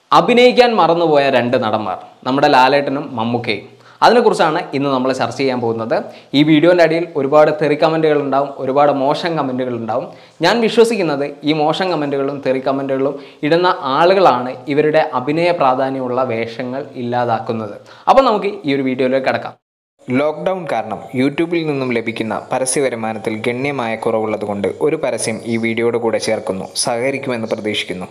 അഭിനയിക്കാൻ മറന്നുപോയ രണ്ട് നടന്മാർ നമ്മുടെ ലാലേട്ടനും മമ്മൂക്കയും അതിനെക്കുറിച്ചാണ് ഇന്ന് നമ്മൾ ചർച്ച ചെയ്യാൻ പോകുന്നത് ഈ വീഡിയോൻ്റെ അടിയിൽ ഒരുപാട് തെറി കമൻറ്റുകൾ ഉണ്ടാവും ഒരുപാട് മോശം കമൻറ്റുകൾ ഉണ്ടാവും ഞാൻ വിശ്വസിക്കുന്നത് ഈ മോശം കമൻറ്റുകളും തെറി കമൻറ്റുകളും ഇടുന്ന ആളുകളാണ് ഇവരുടെ അഭിനയ പ്രാധാന്യമുള്ള വേഷങ്ങൾ ഇല്ലാതാക്കുന്നത് അപ്പോൾ നമുക്ക് ഈ ഒരു വീഡിയോയിലേക്ക് കിടക്കാം ലോക്ക്ഡൗൺ കാരണം യൂട്യൂബിൽ നിന്നും ലഭിക്കുന്ന പരസ്യ വരുമാനത്തിൽ ഗണ്യമായ കുറവുള്ളതുകൊണ്ട് ഒരു പരസ്യം ഈ വീഡിയോയുടെ കൂടെ ചേർക്കുന്നു സഹകരിക്കുമെന്ന് പ്രതീക്ഷിക്കുന്നു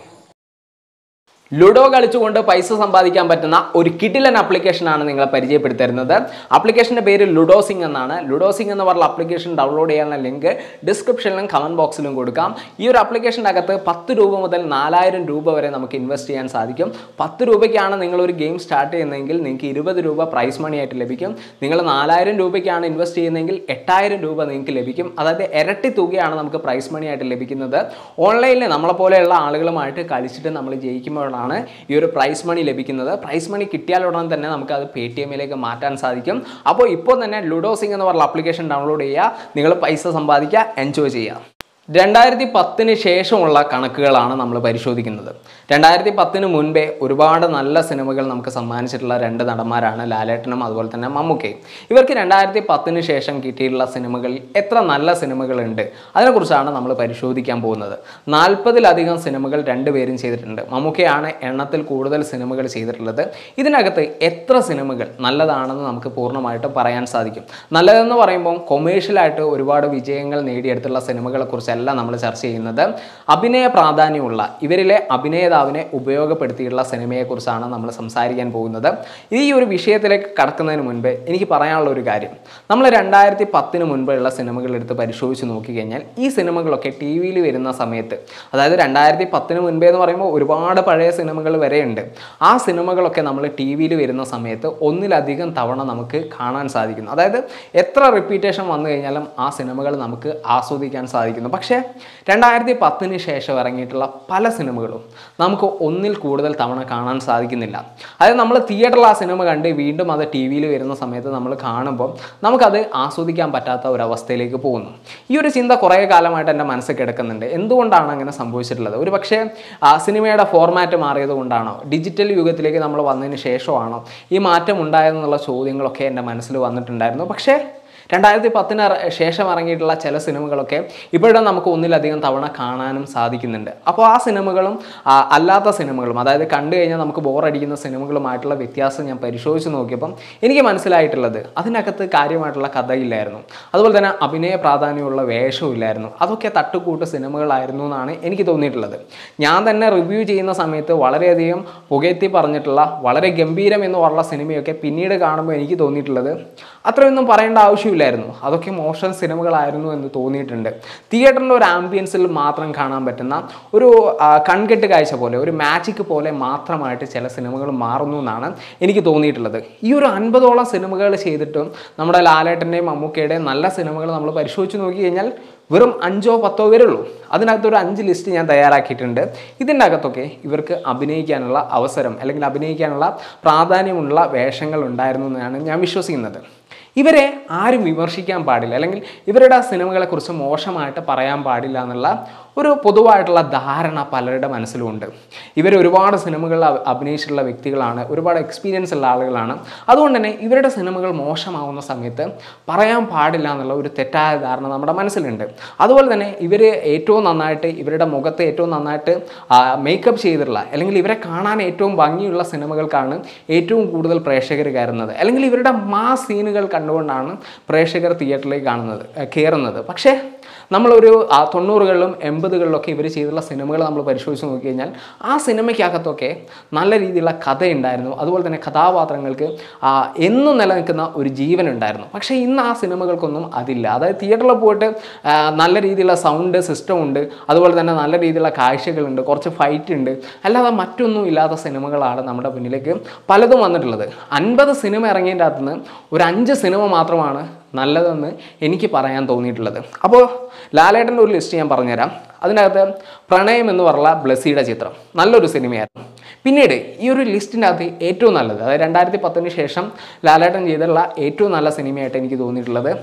ലുഡോ കളിച്ചുകൊണ്ട് പൈസ സമ്പാദിക്കാൻ പറ്റുന്ന ഒരു കിഡിലൻ ആപ്ലിക്കേഷനാണ് നിങ്ങളെ പരിചയപ്പെടുത്തരുന്നത് ആപ്ലിക്കേഷൻ്റെ പേര് ലുഡോ സിംഗ് എന്നാണ് ലുഡോ സിംഗ് എന്ന് പറഞ്ഞ ആപ്ലിക്കേഷൻ ഡൗൺലോഡ് ചെയ്യാനുള്ള ലിങ്ക് ഡിസ്ക്രിപ്ഷനിലും കമൻറ്റ് ബോക്സിലും കൊടുക്കാം ഈ ഒരു ആപ്ലിക്കേഷൻ്റെ അകത്ത് പത്ത് രൂപ മുതൽ നാലായിരം രൂപ വരെ നമുക്ക് ഇൻവെസ്റ്റ് ചെയ്യാൻ സാധിക്കും പത്ത് രൂപയ്ക്കാണ് നിങ്ങളൊരു ഗെയിം സ്റ്റാർട്ട് ചെയ്യുന്നതെങ്കിൽ നിങ്ങൾക്ക് ഇരുപത് രൂപ പ്രൈസ് മണി ആയിട്ട് ലഭിക്കും നിങ്ങൾ നാലായിരം രൂപയ്ക്കാണ് ഇൻവെസ്റ്റ് ചെയ്യുന്നതെങ്കിൽ എട്ടായിരം രൂപ നിങ്ങൾക്ക് ലഭിക്കും അതായത് ഇരട്ടി തുകയാണ് നമുക്ക് പ്രൈസ് മണി ആയിട്ട് ലഭിക്കുന്നത് ഓൺലൈനിൽ നമ്മളെ പോലെയുള്ള ആളുകളുമായിട്ട് കളിച്ചിട്ട് നമ്മൾ ജയിക്കുമ്പോഴാണ് ഈ ഒരു പ്രൈസ് മണി ലഭിക്കുന്നത് പ്രൈസ് മണി കിട്ടിയാൽ ഉടൻ തന്നെ നമുക്ക് അത് പേ ടി എമ്മിലേക്ക് മാറ്റാൻ സാധിക്കും അപ്പോൾ ഇപ്പോൾ തന്നെ ലുഡോ സിംഗ് എന്ന് പറഞ്ഞ ആപ്ലിക്കേഷൻ ഡൗൺലോഡ് ചെയ്യുക നിങ്ങൾ പൈസ സമ്പാദിക്കുക എൻജോയ് ചെയ്യുക രണ്ടായിരത്തി പത്തിന് ശേഷമുള്ള കണക്കുകളാണ് നമ്മൾ പരിശോധിക്കുന്നത് രണ്ടായിരത്തി പത്തിന് മുൻപേ ഒരുപാട് നല്ല സിനിമകൾ നമുക്ക് സമ്മാനിച്ചിട്ടുള്ള രണ്ട് നടന്മാരാണ് ലാലേട്ടനും അതുപോലെ തന്നെ മമ്മൂക്കയും ഇവർക്ക് രണ്ടായിരത്തി പത്തിന് ശേഷം കിട്ടിയിട്ടുള്ള സിനിമകളിൽ എത്ര നല്ല സിനിമകളുണ്ട് അതിനെക്കുറിച്ചാണ് നമ്മൾ പരിശോധിക്കാൻ പോകുന്നത് നാൽപ്പതിലധികം സിനിമകൾ രണ്ടുപേരും ചെയ്തിട്ടുണ്ട് മമ്മൂക്കയാണ് എണ്ണത്തിൽ കൂടുതൽ സിനിമകൾ ചെയ്തിട്ടുള്ളത് ഇതിനകത്ത് എത്ര സിനിമകൾ നല്ലതാണെന്ന് നമുക്ക് പൂർണ്ണമായിട്ടും പറയാൻ സാധിക്കും നല്ലതെന്ന് പറയുമ്പോൾ കൊമേഴ്ഷ്യലായിട്ട് ഒരുപാട് വിജയങ്ങൾ നേടിയെടുത്തുള്ള സിനിമകളെ കുറിച്ചല്ല നമ്മൾ ചർച്ച ചെയ്യുന്നത് അഭിനയ പ്രാധാന്യമുള്ള ഇവരിലെ അഭിനേതാവിനെ ഉപയോഗപ്പെടുത്തിയിട്ടുള്ള സിനിമയെക്കുറിച്ചാണ് നമ്മൾ സംസാരിക്കാൻ പോകുന്നത് ഈ ഒരു വിഷയത്തിലേക്ക് കടക്കുന്നതിന് മുൻപ് എനിക്ക് പറയാനുള്ള ഒരു കാര്യം നമ്മൾ രണ്ടായിരത്തി പത്തിന് മുൻപുള്ള സിനിമകൾ എടുത്ത് പരിശോധിച്ച് നോക്കിക്കഴിഞ്ഞാൽ ഈ സിനിമകളൊക്കെ ടി വിയിൽ വരുന്ന സമയത്ത് അതായത് രണ്ടായിരത്തി പത്തിന് മുൻപേ എന്ന് പറയുമ്പോൾ ഒരുപാട് പഴയ സിനിമകൾ വരെയുണ്ട് ആ സിനിമകളൊക്കെ നമ്മൾ ടി വിയിൽ വരുന്ന സമയത്ത് ഒന്നിലധികം തവണ നമുക്ക് കാണാൻ സാധിക്കുന്നു അതായത് എത്ര റിപ്പീറ്റേഷൻ വന്നു കഴിഞ്ഞാലും ആ സിനിമകൾ നമുക്ക് ആസ്വദിക്കാൻ സാധിക്കുന്നു പക്ഷേ രണ്ടായിരത്തി പത്തിന് ശേഷം ഇറങ്ങിയിട്ടുള്ള പല സിനിമകളും നമുക്ക് ഒന്നിൽ കൂടുതൽ തവണ കാണാൻ സാധിക്കുന്നില്ല അതായത് നമ്മൾ തിയേറ്ററിൽ ആ സിനിമ കണ്ട് വീണ്ടും അത് ടി വിയിൽ വരുന്ന സമയത്ത് നമ്മൾ കാണുമ്പോൾ നമുക്കത് ആസ്വദിക്കാൻ പറ്റാത്ത ഒരവസ്ഥയിലേക്ക് പോകുന്നു ഈ ഒരു ചിന്ത കുറേ കാലമായിട്ട് എൻ്റെ മനസ്സിൽ കിടക്കുന്നുണ്ട് എന്തുകൊണ്ടാണ് അങ്ങനെ സംഭവിച്ചിട്ടുള്ളത് ഒരു പക്ഷേ ആ സിനിമയുടെ ഫോർമാറ്റ് മാറിയത് കൊണ്ടാണോ ഡിജിറ്റൽ യുഗത്തിലേക്ക് നമ്മൾ വന്നതിന് ശേഷമാണോ ഈ മാറ്റം ഉണ്ടായതെന്നുള്ള ചോദ്യങ്ങളൊക്കെ എൻ്റെ മനസ്സിൽ വന്നിട്ടുണ്ടായിരുന്നു പക്ഷേ രണ്ടായിരത്തി പത്തിന് ശേഷം ഇറങ്ങിയിട്ടുള്ള ചില സിനിമകളൊക്കെ ഇപ്പോഴും നമുക്ക് ഒന്നിലധികം തവണ കാണാനും സാധിക്കുന്നുണ്ട് അപ്പോൾ ആ സിനിമകളും ആ, അല്ലാത്ത സിനിമകളും അതായത് കണ്ടു കഴിഞ്ഞാൽ നമുക്ക് ബോറടിക്കുന്ന സിനിമകളുമായിട്ടുള്ള വ്യത്യാസം ഞാൻ പരിശോധിച്ച് നോക്കിയപ്പം എനിക്ക് മനസ്സിലായിട്ടുള്ളത് അതിനകത്ത് കാര്യമായിട്ടുള്ള കഥയില്ലായിരുന്നു അതുപോലെ തന്നെ അഭിനയ പ്രാധാന്യമുള്ള വേഷവും ഇല്ലായിരുന്നു അതൊക്കെ തട്ടുകൂട്ട് സിനിമകളായിരുന്നു എന്നാണ് എനിക്ക് തോന്നിയിട്ടുള്ളത് ഞാൻ തന്നെ റിവ്യൂ ചെയ്യുന്ന സമയത്ത് വളരെയധികം പുകയത്തി പറഞ്ഞിട്ടുള്ള വളരെ ഗംഭീരം എന്ന് പറഞ്ഞ സിനിമയൊക്കെ പിന്നീട് കാണുമ്പോൾ എനിക്ക് തോന്നിയിട്ടുള്ളത് അത്രയൊന്നും പറയേണ്ട ആവശ്യമില്ലായിരുന്നു അതൊക്കെ മോശം സിനിമകളായിരുന്നു എന്ന് തോന്നിയിട്ടുണ്ട് തിയേറ്ററിൻ്റെ ഒരു ആംബിയൻസിൽ മാത്രം കാണാൻ പറ്റുന്ന ഒരു ആ, കൺകെട്ട് കാഴ്ച പോലെ ഒരു മാജിക് പോലെ മാത്രമായിട്ട് ചില സിനിമകൾ മാറുന്നു എന്നാണ് എനിക്ക് തോന്നിയിട്ടുള്ളത് ഈ ഒരു അൻപതോളം സിനിമകൾ ചെയ്തിട്ടും നമ്മുടെ ലാലേട്ടൻ്റെയും മമ്മൂക്കയുടെയും നല്ല സിനിമകൾ നമ്മൾ പരിശോധിച്ച് നോക്കി കഴിഞ്ഞാൽ വെറും അഞ്ചോ പത്തോ വരുള്ളൂ അതിനകത്ത് ഒരു അഞ്ച് ലിസ്റ്റ് ഞാൻ തയ്യാറാക്കിയിട്ടുണ്ട് ഇതിൻ്റെ അകത്തൊക്കെ ഇവർക്ക് അഭിനയിക്കാനുള്ള അവസരം അല്ലെങ്കിൽ അഭിനയിക്കാനുള്ള പ്രാധാന്യമുള്ള വേഷങ്ങൾ ഉണ്ടായിരുന്നു എന്നാണ് ഞാൻ വിശ്വസിക്കുന്നത് ഇവരെ ആരും വിമർശിക്കാൻ പാടില്ല അല്ലെങ്കിൽ ഇവരുടെ സിനിമകളെക്കുറിച്ച് മോശമായിട്ട് പറയാൻ പാടില്ല എന്നുള്ള ഒരു പൊതുവായിട്ടുള്ള ധാരണ പലരുടെ മനസ്സിലുമുണ്ട് ഇവർ ഒരുപാട് സിനിമകളിൽ അഭി- അഭിനയിച്ചിട്ടുള്ള വ്യക്തികളാണ് ഒരുപാട് എക്സ്പീരിയൻസ് ഉള്ള ആളുകളാണ് അതുകൊണ്ട് തന്നെ ഇവരുടെ സിനിമകൾ മോശമാവുന്ന സമയത്ത് പറയാൻ പാടില്ല എന്നുള്ള ഒരു തെറ്റായ ധാരണ നമ്മുടെ മനസ്സിലുണ്ട് അതുപോലെ തന്നെ ഇവർ ഏറ്റവും നന്നായിട്ട് ഇവരുടെ മുഖത്ത് ഏറ്റവും നന്നായിട്ട് മേക്കപ്പ് ചെയ്തിട്ടുള്ള അല്ലെങ്കിൽ ഇവരെ കാണാൻ ഏറ്റവും ഭംഗിയുള്ള സിനിമകൾക്കാണ് ഏറ്റവും കൂടുതൽ പ്രേക്ഷകർ കയറുന്നത് അല്ലെങ്കിൽ ഇവരുടെ മാ സീനുകൾ കണ്ടുകൊണ്ടാണ് പ്രേക്ഷകർ തിയേറ്ററിലേക്ക് കാണുന്നത് ഏഹ് കയറുന്നത് പക്ഷേ നമ്മളൊരു ആ, തൊണ്ണൂറുകളിലും എൺപതുകളിലൊക്കെ ഇവർ ചെയ്തിട്ടുള്ള സിനിമകൾ നമ്മൾ പരിശോധിച്ച് നോക്കിക്കഴിഞ്ഞാൽ ആ സിനിമയ്ക്കകത്തൊക്കെ നല്ല രീതിയിലുള്ള കഥയുണ്ടായിരുന്നു അതുപോലെ തന്നെ കഥാപാത്രങ്ങൾക്ക് ആ, എന്നും നിലനിൽക്കുന്ന ഒരു ജീവൻ ഉണ്ടായിരുന്നു പക്ഷേ ഇന്ന് ആ സിനിമകൾക്കൊന്നും അതില്ല അതായത് തിയേറ്ററിൽ പോയിട്ട് ആ, നല്ല രീതിയിലുള്ള സൗണ്ട് സിസ്റ്റം ഉണ്ട് അതുപോലെ തന്നെ നല്ല രീതിയിലുള്ള കാഴ്ചകളുണ്ട് കുറച്ച് ഫൈറ്റ് ഉണ്ട് അല്ലാതെ മറ്റൊന്നും ഇല്ലാത്ത സിനിമകളാണ് നമ്മുടെ മുന്നിലേക്ക് പലതും വന്നിട്ടുള്ളത് അൻപത് സിനിമ ഇറങ്ങിയതിൻ്റെ അകത്ത് നിന്ന് ഒരു അഞ്ച് സിനിമ മാത്രമാണ് നല്ലതെന്ന് എനിക്ക് പറയാൻ തോന്നിയിട്ടുള്ളത് അപ്പോൾ ലാലേട്ടൻ്റെ ഒരു ലിസ്റ്റ് ഞാൻ പറഞ്ഞുതരാം അതിനകത്ത് പ്രണയം എന്ന് പറഞ്ഞ ബ്ലസ്സിയുടെ ചിത്രം നല്ലൊരു സിനിമയായിരുന്നു പിന്നീട് ഈ ഒരു ലിസ്റ്റിൻ്റെ അകത്ത് ഏറ്റവും നല്ലത് അതായത് രണ്ടായിരത്തി പത്തിന് ശേഷം ലാലേട്ടൻ ചെയ്തിട്ടുള്ള ഏറ്റവും നല്ല സിനിമയായിട്ട് എനിക്ക് തോന്നിയിട്ടുള്ളത്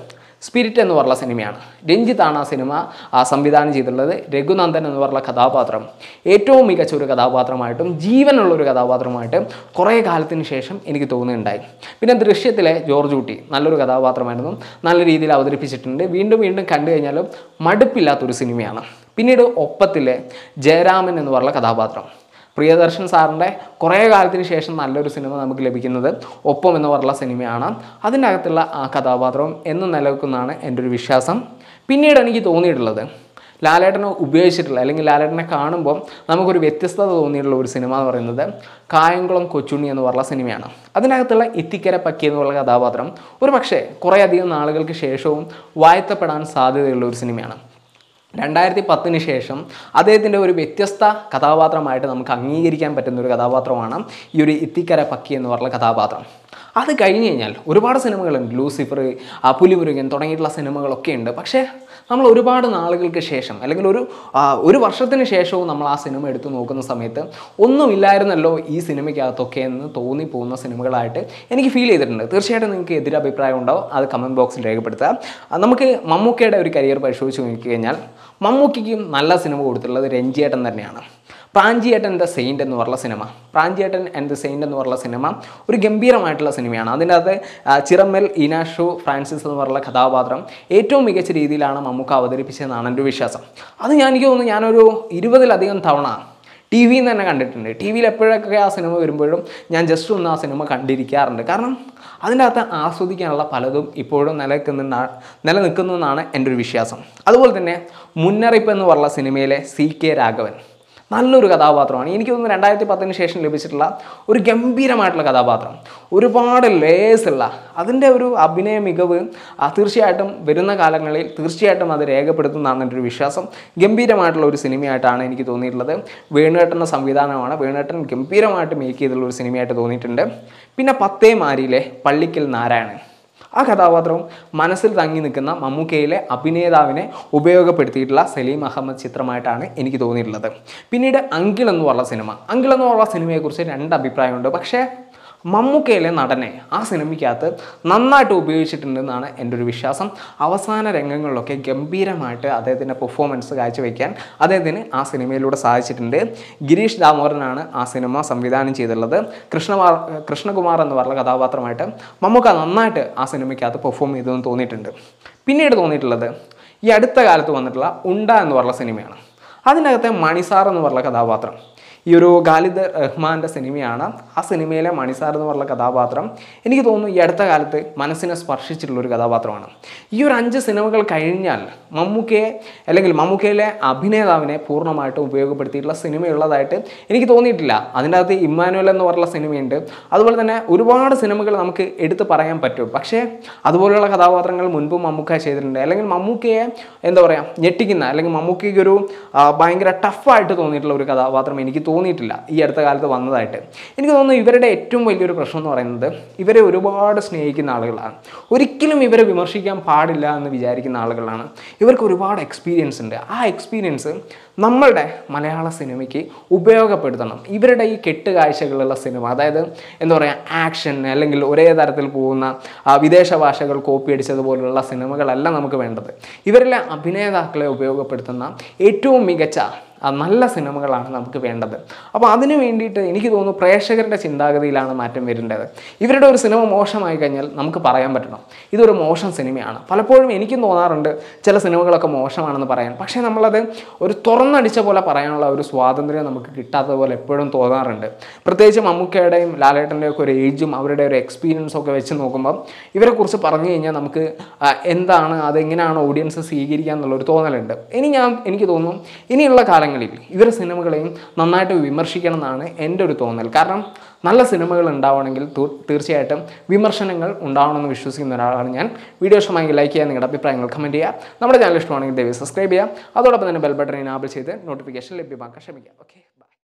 സ്പിരിറ്റ് എന്ന് പറഞ്ഞ സിനിമയാണ് രഞ്ജിത്താണ് ആ സിനിമ ആ സംവിധാനം ചെയ്തിട്ടുള്ളത് രഘുനന്ദൻ എന്ന് പറഞ്ഞ കഥാപാത്രം ഏറ്റവും മികച്ച ഒരു കഥാപാത്രമായിട്ടും ജീവനുള്ള ഒരു കഥാപാത്രമായിട്ടും കുറേ കാലത്തിന് ശേഷം എനിക്ക് തോന്നുന്നുണ്ടായി പിന്നെ ദൃശ്യത്തിലെ ജോർജ് ഊട്ടി നല്ലൊരു കഥാപാത്രമായിരുന്നു നല്ല രീതിയിൽ അവതരിപ്പിച്ചിട്ടുണ്ട് വീണ്ടും വീണ്ടും കണ്ടു കഴിഞ്ഞാലും മടുപ്പില്ലാത്തൊരു സിനിമയാണ് പിന്നീട് ഒപ്പത്തിലെ ജയരാമൻ എന്ന് പറഞ്ഞ കഥാപാത്രം പ്രിയദർശൻ സാറിൻ്റെ കുറേ കാലത്തിന് ശേഷം നല്ലൊരു സിനിമ നമുക്ക് ലഭിക്കുന്നത് ഒപ്പം എന്ന് പറഞ്ഞ സിനിമയാണ് അതിൻ്റെ അകത്തുള്ള ആ കഥാപാത്രവും എന്നും നിലനിൽക്കുന്നതാണ് എൻ്റെ ഒരു വിശ്വാസം പിന്നീട് എനിക്ക് തോന്നിയിട്ടുള്ളത് ലാലേട്ടനെ ഉപയോഗിച്ചിട്ടുള്ള അല്ലെങ്കിൽ ലാലേട്ടനെ കാണുമ്പോൾ നമുക്കൊരു വ്യത്യസ്തത തോന്നിയിട്ടുള്ള ഒരു സിനിമ എന്ന് പറയുന്നത് കായംകുളം കൊച്ചുണ്ണി എന്ന് പറഞ്ഞ സിനിമയാണ് അതിനകത്തുള്ള ഇത്തിക്കര പക്കി എന്നുള്ള കഥാപാത്രം ഒരു പക്ഷേ കുറേയധികം നാളുകൾക്ക് ശേഷവും വാഴ്ത്തപ്പെടാൻ സാധ്യതയുള്ള ഒരു സിനിമയാണ് രണ്ടായിരത്തി പത്തിന് ശേഷം അദ്ദേഹത്തിൻ്റെ ഒരു വ്യത്യസ്ത കഥാപാത്രമായിട്ട് നമുക്ക് അംഗീകരിക്കാൻ പറ്റുന്ന ഒരു കഥാപാത്രമാണ് ഈ ഒരു ഇത്തിക്കര പക്കി എന്ന് പറഞ്ഞ കഥാപാത്രം അത് കഴിഞ്ഞ് കഴിഞ്ഞാൽ ഒരുപാട് സിനിമകളുണ്ട് ലൂസിഫർ ആ പുലിമുരുകൻ തുടങ്ങിയിട്ടുള്ള സിനിമകളൊക്കെ ഉണ്ട് പക്ഷേ നമ്മൾ ഒരുപാട് നാളുകൾക്ക് ശേഷം അല്ലെങ്കിൽ ഒരു ആ, ഒരു വർഷത്തിന് ശേഷവും നമ്മൾ ആ സിനിമ എടുത്തു നോക്കുന്ന സമയത്ത് ഒന്നുമില്ലായിരുന്നല്ലോ ഈ സിനിമയ്ക്കകത്തൊക്കെ എന്ന് തോന്നിപ്പോകുന്ന സിനിമകളായിട്ട് എനിക്ക് ഫീൽ ചെയ്തിട്ടുണ്ട് തീർച്ചയായിട്ടും നിങ്ങൾക്ക് എതിരഭിപ്രായം ഉണ്ടാവും അത് കമൻറ്റ് ബോക്സിൽ രേഖപ്പെടുത്തുക ആ, നമുക്ക് മമ്മൂക്കയുടെ ഒരു കരിയർ പരിശോധിച്ച് നോക്കി കഴിഞ്ഞാൽ മമ്മൂക്കിക്കും നല്ല സിനിമ കൊടുത്തിട്ടുള്ളത് രഞ്ജിയേട്ടൻ തന്നെയാണ് പ്രാഞ്ചിയേട്ടൻ ദ സെയിൻ്റ് എന്ന് പറഞ്ഞ cinema Pranchiyettan and the saint എന്ന് പറഞ്ഞ സിനിമ ഒരു ഗംഭീരമായിട്ടുള്ള സിനിമയാണ് അതിൻ്റെ അകത്ത് ആ, ചിറമ്മൽ ഇനാഷു ഫ്രാൻസിസ് എന്ന് പറഞ്ഞ കഥാപാത്രം ഏറ്റവും മികച്ച രീതിയിലാണ് മമ്മൂക്ക അവതരിപ്പിച്ചതെന്നാണ് എൻ്റെ ഒരു വിശ്വാസം അത് ഞാൻ എനിക്ക് തോന്നുന്നു ഞാനൊരു ഇരുപതിലധികം തവണ ടി വിയിൽ നിന്ന് തന്നെ കണ്ടിട്ടുണ്ട് ടി വിയിൽ എപ്പോഴൊക്കെ ആ സിനിമ വരുമ്പോഴും ഞാൻ ജസ്റ്റ് ഒന്ന് ആ സിനിമ കണ്ടിരിക്കാറുണ്ട് കാരണം അതിൻ്റെ അകത്ത് ആസ്വദിക്കാനുള്ള പലതും ഇപ്പോഴും നിലനിൽക്കുന്ന നിലനിൽക്കുന്നു എന്നാണ് എൻ്റെ ഒരു വിശ്വാസം അതുപോലെ തന്നെ മുന്നറിയിപ്പ് എന്ന് പറഞ്ഞ സിനിമയിലെ സി കെ രാഘവൻ നല്ലൊരു കഥാപാത്രമാണ് എനിക്ക് തോന്നുന്നു രണ്ടായിരത്തി പത്തിന് ശേഷം ലഭിച്ചിട്ടുള്ള ഒരു ഗംഭീരമായിട്ടുള്ള കഥാപാത്രം ഒരുപാട് ലേയേഴ്സ് ഉള്ള അതിൻ്റെ ഒരു അഭിനയ മികവ് ആ, തീർച്ചയായിട്ടും വരുന്ന കാലങ്ങളിൽ തീർച്ചയായിട്ടും അത് രേഖപ്പെടുത്തുന്നതാണ് എൻ്റെ ഒരു വിശ്വാസം ഗംഭീരമായിട്ടുള്ള ഒരു സിനിമയായിട്ടാണ് എനിക്ക് തോന്നിയിട്ടുള്ളത് വേണുവേട്ടൻ്റെ സംവിധാനമാണ് വേണുവേട്ടൻ ഗംഭീരമായിട്ട് മേക്ക് ചെയ്തിട്ടുള്ള ഒരു സിനിമയായിട്ട് തോന്നിയിട്ടുണ്ട് പിന്നെ പത്തേ മാരിയിലെ പള്ളിക്കൽ നാരായണൻ ആ കഥാപാത്രവും മനസ്സിൽ തങ്ങി നിൽക്കുന്ന മമ്മൂക്കയിലെ അഭിനേതാവിനെ ഉപയോഗപ്പെടുത്തിയിട്ടുള്ള സലീം അഹമ്മദ് ചിത്രമായിട്ടാണ് എനിക്ക് തോന്നിയിട്ടുള്ളത് പിന്നീട് അങ്കിൾ എന്ന് പറഞ്ഞ സിനിമ അങ്കിൾ എന്ന് പറഞ്ഞ സിനിമയെക്കുറിച്ച് രണ്ട് അഭിപ്രായമുണ്ട് പക്ഷേ മമ്മൂക്കയിലെ നടനെ ആ സിനിമയ്ക്കകത്ത് നന്നായിട്ട് ഉപയോഗിച്ചിട്ടുണ്ടെന്നാണ് എൻ്റെ ഒരു വിശ്വാസം അവസാന രംഗങ്ങളിലൊക്കെ ഗംഭീരമായിട്ട് അദ്ദേഹത്തിൻ്റെ പെർഫോമൻസ് കാഴ്ചവെക്കാൻ അദ്ദേഹത്തിന് ആ സിനിമയിലൂടെ സാധിച്ചിട്ടുണ്ട് ഗിരീഷ് ദാമോദരനാണ് ആ സിനിമ സംവിധാനം ചെയ്തിട്ടുള്ളത് കൃഷ്ണമാർ കൃഷ്ണകുമാർ എന്ന് പറഞ്ഞ കഥാപാത്രമായിട്ട് മമ്മൂക്ക നന്നായിട്ട് ആ സിനിമയ്ക്കകത്ത് പെർഫോം ചെയ്തതെന്ന് തോന്നിയിട്ടുണ്ട് പിന്നീട് തോന്നിയിട്ടുള്ളത് ഈ അടുത്ത കാലത്ത് വന്നിട്ടുള്ള ഉണ്ട എന്ന് പറഞ്ഞ സിനിമയാണ് അതിനകത്തെ മണിസാർ എന്ന് പറഞ്ഞ കഥാപാത്രം ഈ ഒരു ഖാലിദ് റഹ്മാൻ്റെ സിനിമയാണ് ആ സിനിമയിലെ മണിസാർ എന്ന് പറഞ്ഞ കഥാപാത്രം എനിക്ക് തോന്നുന്നു ഈ അടുത്ത കാലത്ത് മനസ്സിനെ സ്പർശിച്ചിട്ടുള്ള ഒരു കഥാപാത്രമാണ് ഈ ഒരു അഞ്ച് സിനിമകൾ കഴിഞ്ഞാൽ മമ്മൂക്കയെ അല്ലെങ്കിൽ മമ്മൂക്കയിലെ അഭിനേതാവിനെ പൂർണ്ണമായിട്ട് ഉപയോഗപ്പെടുത്തിയിട്ടുള്ള സിനിമയുള്ളതായിട്ട് എനിക്ക് തോന്നിയിട്ടില്ല അതിൻ്റെ അകത്ത് ഇമ്മാനുവൽ എന്ന് പറഞ്ഞ സിനിമയുണ്ട് അതുപോലെ തന്നെ ഒരുപാട് സിനിമകൾ നമുക്ക് എടുത്ത് പറയാൻ പറ്റും പക്ഷേ അതുപോലെയുള്ള കഥാപാത്രങ്ങൾ മുൻപും മമ്മൂക്ക ചെയ്തിട്ടുണ്ട് അല്ലെങ്കിൽ മമ്മൂക്കയെ എന്താ പറയുക ഞെട്ടിക്കുന്ന അല്ലെങ്കിൽ മമ്മൂക്കയ്ക്ക് ഒരു ആ, ഭയങ്കര ടഫായിട്ട് തോന്നിയിട്ടുള്ള ഒരു കഥാപാത്രം എനിക്ക് തോന്നിയിട്ടില്ല ഈ അടുത്ത കാലത്ത് വന്നതായിട്ട് എനിക്ക് തോന്നുന്നു ഇവരുടെ ഏറ്റവും വലിയൊരു പ്രശ്നം എന്ന് പറയുന്നത് ഇവരെ ഒരുപാട് സ്നേഹിക്കുന്ന ആളുകളാണ് ഒരിക്കലും ഇവരെ വിമർശിക്കാൻ പാടില്ല എന്ന് വിചാരിക്കുന്ന ആളുകളാണ് ഇവർക്ക് ഒരുപാട് എക്സ്പീരിയൻസ് ഉണ്ട് ആ എക്സ്പീരിയൻസ് നമ്മളുടെ മലയാള സിനിമയ്ക്ക് ഉപയോഗപ്പെടുത്തണം ഇവരുടെ ഈ കെട്ടുകാഴ്ചകളുള്ള സിനിമ അതായത് എന്താ പറയുക ആക്ഷൻ അല്ലെങ്കിൽ ഒരേ തരത്തിൽ പോകുന്ന ആ, വിദേശ ഭാഷകൾ കോപ്പി അടിച്ചതുപോലുള്ള സിനിമകളല്ല നമുക്ക് വേണ്ടത് ഇവരിലെ അഭിനേതാക്കളെ ഉപയോഗപ്പെടുത്തുന്ന ഏറ്റവും മികച്ച ആ നല്ല സിനിമകളാണ് നമുക്ക് വേണ്ടത് അപ്പോൾ അതിന് വേണ്ടിയിട്ട് എനിക്ക് തോന്നുന്നു പ്രേക്ഷകരുടെ ചിന്താഗതിയിലാണ് മാറ്റം വരേണ്ടത് ഇവരുടെ ഒരു സിനിമ മോശമായി കഴിഞ്ഞാൽ നമുക്ക് പറയാൻ പറ്റണം ഇതൊരു മോശം സിനിമയാണ് പലപ്പോഴും എനിക്കും തോന്നാറുണ്ട് ചില സിനിമകളൊക്കെ മോശമാണെന്ന് പറയാൻ പക്ഷേ നമ്മളത് ഒരു തുറന്നടിച്ച പോലെ പറയാനുള്ള ഒരു സ്വാതന്ത്ര്യം നമുക്ക് കിട്ടാത്ത പോലെ എപ്പോഴും തോന്നാറുണ്ട് പ്രത്യേകിച്ച് മമ്മൂക്കയുടെയും ലാലേട്ടൻ്റെയും ഒക്കെ ഒരു ഏജും അവരുടെ ഒരു എക്സ്പീരിയൻസും ഒക്കെ വെച്ച് നോക്കുമ്പോൾ ഇവരെക്കുറിച്ച് പറഞ്ഞു കഴിഞ്ഞാൽ നമുക്ക് ആ, എന്താണ് അതെങ്ങനെയാണ് ഓഡിയൻസ് സ്വീകരിക്കുക എന്നുള്ളൊരു തോന്നലുണ്ട് ഇനി ഞാൻ എനിക്ക് തോന്നുന്നു ഇനിയുള്ള കാലങ്ങളിൽ ഇവരുടെ സിനിമകളെയും നന്നായിട്ട് വിമർശിക്കണം എന്നാണ് എൻ്റെ ഒരു തോന്നൽ കാരണം നല്ല സിനിമകൾ ഉണ്ടാവണമെങ്കിൽ തീ- തീർച്ചയായിട്ടും വിമർശനങ്ങൾ ഉണ്ടാവണമെന്ന് വിശ്വസിക്കുന്ന ഒരാളാണ് ഞാൻ വീഡിയോ ഇഷ്ടമായെങ്കിൽ ലൈക്ക് ചെയ്യുക നിങ്ങളുടെ അഭിപ്രായങ്ങൾ കമൻറ്റ് ചെയ്യുക നമ്മുടെ ചാനൽ ഇഷ്ടമാണെങ്കിൽ ദയവ് സബ്സ്ക്രൈബ് ചെയ്യുക അതോടൊപ്പം തന്നെ ബെൽ ബട്ടൺ ഇനാബിൾ ചെയ്ത് നോട്ടിഫിക്കേഷൻ ലഭ്യമാക്കാൻ ശ്രമിക്കുക ഓക്കെ